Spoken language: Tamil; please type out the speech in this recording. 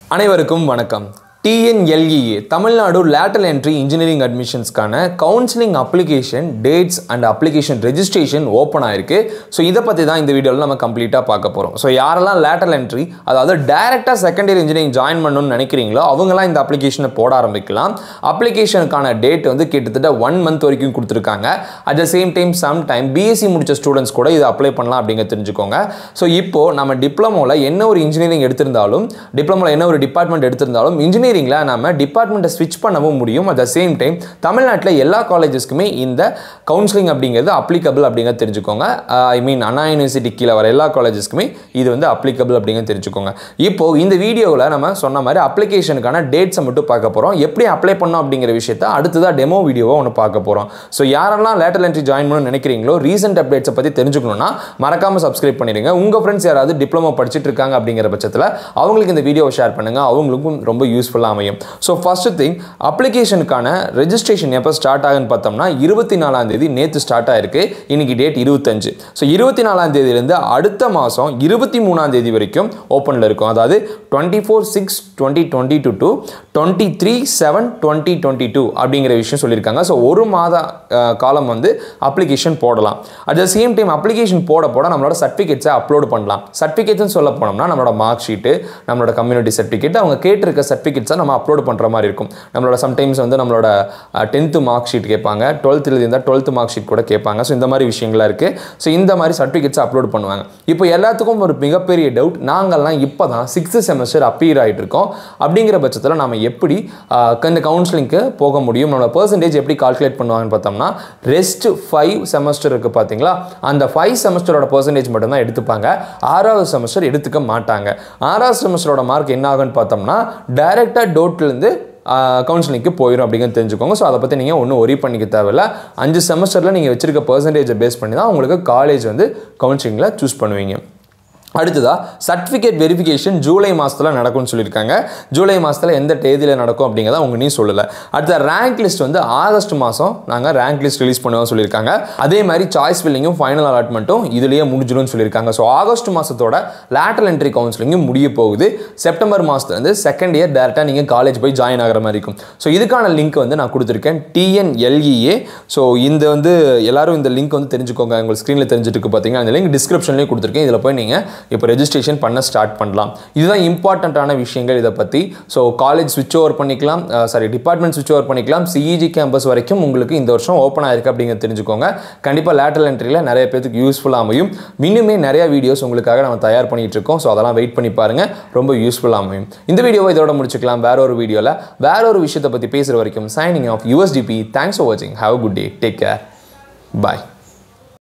அனைவருக்கும் வணக்கம் TNLEA Tamil Nadu lateral entry engineering அட்மிஷன்ஸ்க்கான counselling application dates and application registration open ஆயிருக்கு ஸோ இதை பற்றி தான் இந்த வீடியோவில் நம்ம கம்ப்ளீட்டாக பார்க்க போகிறோம் ஸோ யாரெல்லாம் லேட்டரல் என்ட்ரி அதாவது டைரெக்டாக செகண்ட் இயர் இன்ஜினியரிங் ஜாயின் பண்ணணும்னு நினைக்கிறீங்களோ அவங்களாம் இந்த அப்ளிகேஷனை போட ஆரம்பிக்கலாம் அப்ளிகேஷனுக்கான டேட் வந்து கிட்டத்தட்ட ஒன் மந்த் வரைக்கும் கொடுத்துருக்காங்க at the same time some time BSc முடிச்ச ஸ்டூடெண்ட்ஸ் கூட இதை அப்ளை பண்ணலாம் அப்படிங்க தெரிஞ்சுக்கோங்க ஸோ இப்போது நம்ம டிப்ளமோவில் என்ன ஒரு இன்ஜினியரிங் எடுத்திருந்தாலும் டிப்ளமோவில் என்ன ஒரு டிபார்ட்மெண்ட் எடுத்திருந்தாலும் இன்ஜினியரிங்கில் நம்ம டிபார்ட்மெண்ட்டை ஸ்விட்ச் பண்ணவும் முடியும் அட் த சேம் டைம் தமிழ்நாட்டில் எல்லா காலேஜஸ்க்குமே இந்த கவுன்சிலிங் அப்படிங்கிறது அப்ளிகபிள் அப்படிங்கிறத தெரிஞ்சுக்கோங்க ஐ மீன் அண்ணா யூனிவர்சிட்டி கீழே வர எல்லா காலேஜஸ்க்குமே இது வந்து அப்ளிகபிள் அப்படிங்கிறத தெரிஞ்சுக்கோங்க இப்போ இந்த வீடியோவில் நம்ம சொன்ன மாதிரி அப்ளிகேஷனுக்கான டேட்ஸை மட்டும் பார்க்க போகிறோம் எப்படி அப்ளை பண்ணோம் அப்படிங்கிற விஷயத்த அடுத்ததாக டெமோ வீடியோவை ஒன்று பார்க்க போகிறோம் ஸோ யாரெல்லாம் லேட்டர் என்ட்ரி ஜாயின் பண்ணணும்னு நினைக்கிறீங்களோ ரீசெண்ட் அப்டேட்ஸை பற்றி தெரிஞ்சுக்கணும்னா மறக்காமல் சப்ஸ்கிரைப் பண்ணிடுங்க உங்கள் ஃப்ரெண்ட்ஸ் யாராவது டிப்ளமோ படிச்சுட்டு இருக்காங்க அப்படிங்கிற பட்சத்தில் அவங்களுக்கு இந்த வீடியோவை ஷேர் பண்ணுங்கள் அவங்களுக்கும் ரொம்ப யூஸ்ஃபுல்லாக அமையும் ஸோ ஃபர்ஸ்ட் திங் அப்ளிகேஷனுக்கான ரெஜிஸ்ட்ரேஷன் எப்போ ஸ்டார்ட் ஆகுன்னு பார்த்தோம்னா இருபத்தி நாலாம் தேதி நேற்று ஸ்டார்ட் ஆயிருக்கு இன்னைக்கு டேட் இருபத்தஞ்சு ஸோ இருபத்தி நாலாம் தேதியிலேருந்து அடுத்த மாதம் இருபத்தி மூணாம் தேதி வரைக்கும் ஓப்பனில் இருக்கும் அதாவது twenty four six twenty twenty two to twenty three seven twenty twenty two அப்படிங்கிற விஷயம் சொல்லியிருக்காங்க ஸோ ஒரு மாத அஹ், காலம் வந்து அப்ளிகேஷன் போடலாம் at the same time application போட போட நம்மளோட சர்டிஃபிகேட்ஸை அப்லோட் பண்ணலாம் சர்டிஃபிகேட்ஸ்னு சொல்ல போனோம்னா நம்மளோட மார்க் ஷீட்டு நம்மளோட கம்யூனிட்டி சர்டிஃபிகேட் அவங்க கேட்டிருக்க சர்டிஃபிகேட்ஸை நம்ம அப்லோட் பண்ணுற மாதிரி இருக்கும் நம்மளோட சம்டைம்ஸ் வந்து நம்மளோட டென்த்து மார்க் ஷீட் கேட்பாங்க டுவெல்த்தில் இருந்தால் டுவெல்த்து மார்க் ஷீட் கூட கேட்பாங்க ஸோ இந்த மாதிரி விஷயங்கள்லாம் இருக்குது ஸோ இந்த மாதிரி சர்டிஃபிகேட்ஸ் அப்லோட் பண்ணுவாங்க இப்போ எல்லாத்துக்கும் ஒரு மிகப்பெரிய டவுட் நாங்கள்லாம் இப்போ தான் சிக்ஸ்த்து செமஸ்டர் அப்பியர் ஆகிட்டு இருக்கோம் அப்படிங்கிற பட்சத்தில் நம்ம எப்படி ஆஹ், இந்த கவுன்சிலிங்க்கு போக முடியும் நம்மளோட பர்சன்டேஜ் எப்படி கால்குலேட் பண்ணுவாங்கன்னு பார்த்தோம்னா ரெஸ்ட் ஃபைவ் செமஸ்டர் இருக்குது பார்த்தீங்களா அந்த ஃபைவ் செமஸ்டரோட பர்சன்டேஜ் மட்டும்தான் எடுத்துப்பாங்க ஆறாவது செமஸ்டர் எடுத்துக்க மாட்டாங்க ஆறாவது செமஸ்டரோட மார்க் என்ன ஆகுன்னு பார்த்தோம்னா டைரெக்டாக டோட்லேருந்து கவுன்சிலிங்க்கு போயிடும் அப்படிங்கிறது தெரிஞ்சுக்கோங்க ஸோ அதை பற்றி நீங்கள் ஒன்றும் ஒரி பண்ணிக்க தேவையில்ல அஞ்சு செமஸ்டரில் நீங்கள் வச்சிருக்க பர்சன்டேஜை பேஸ் பண்ணி தான் உங்களுக்கு காலேஜ் வந்து கவுன்சிலிங்கில் சூஸ் பண்ணுவீங்க அடுத்ததாக சர்டிஃபிகேட் வெரிஃபிகேஷன் ஜூலை மாதத்தில் நடக்கும்னு சொல்லியிருக்காங்க ஜூலை மாதத்தில் எந்த தேதியில் நடக்கும் அப்படிங்கிறத அவங்க நீ சொல்லலை அடுத்த ரேங்க் லிஸ்ட் வந்து ஆகஸ்ட் மாதம் நாங்கள் ரேங்க் லிஸ்ட் ரிலீஸ் பண்ணுவோம் சொல்லியிருக்காங்க அதே மாதிரி சாய்ஸ் ஃபில்லிங்கும் ஃபைனல் அலாட்மெண்ட்டும் இதுலேயே முடிஞ்சிடும்னு சொல்லியிருக்காங்க ஸோ ஆகஸ்ட் மாதத்தோட லேட்டரல் என்ட்ரி கவுன்சிலிங்கும் முடிய போகுது செப்டம்பர் மாதத்துலேருந்து செகண்ட் இயர் டேரெக்டாக நீங்கள் காலேஜ் போய் ஜாயின் ஆகிற மாதிரி இருக்கும் ஸோ இதுக்கான லிங்க் வந்து நான் கொடுத்துருக்கேன் டிஎன்எல்இஏ ஸோ இந்த வந்து எல்லாரும் இந்த லிங்க் வந்து தெரிஞ்சுக்கோங்க உங்களுக்கு ஸ்க்ரீனில் தெரிஞ்சுட்டு இருக்கு பார்த்தீங்கன்னா அந்த லிங்க் டிஸ்கிரிப்ஷன்லேயும் கொடுத்துருக்கேன் இதில் போய் நீங்கள் இப்போ ரெஜிஸ்ட்ரேஷன் பண்ண ஸ்டார்ட் பண்ணலாம் இதுதான் இம்பார்ட்டண்ட்டான விஷயங்கள் இதை பற்றி ஸோ காலேஜ் ஸ்விட்ச் ஓவர் பண்ணிக்கலாம் சாரி டிபார்ட்மெண்ட் ஸ்விட்ச் ஓவர் பண்ணிக்கலாம் சிஇஜி கேம்பஸ் வரைக்கும் உங்களுக்கு இந்த வருஷம் ஓப்பன் ஆயிருக்கு அப்படிங்கிறத தெரிஞ்சுக்கோங்க கண்டிப்பாக லேட்டரல் என்ட்ரியில் நிறைய பேருக்கு யூஸ்ஃபுல்லாக அமையும் இன்னுமே நிறைய வீடியோஸ் உங்களுக்காக நம்ம தயார் பண்ணிட்டு இருக்கோம் ஸோ அதெல்லாம் வெயிட் பண்ணி பாருங்கள் ரொம்ப யூஸ்ஃபுல்லாக அமையும் இந்த வீடியோவை இதோட முடிச்சுக்கலாம் வேற ஒரு வீடியோவில் வேற ஒரு விஷயத்தை பற்றி பேசுகிற வரைக்கும் signing off USDP thanks for வாட்சிங் have good day take care bye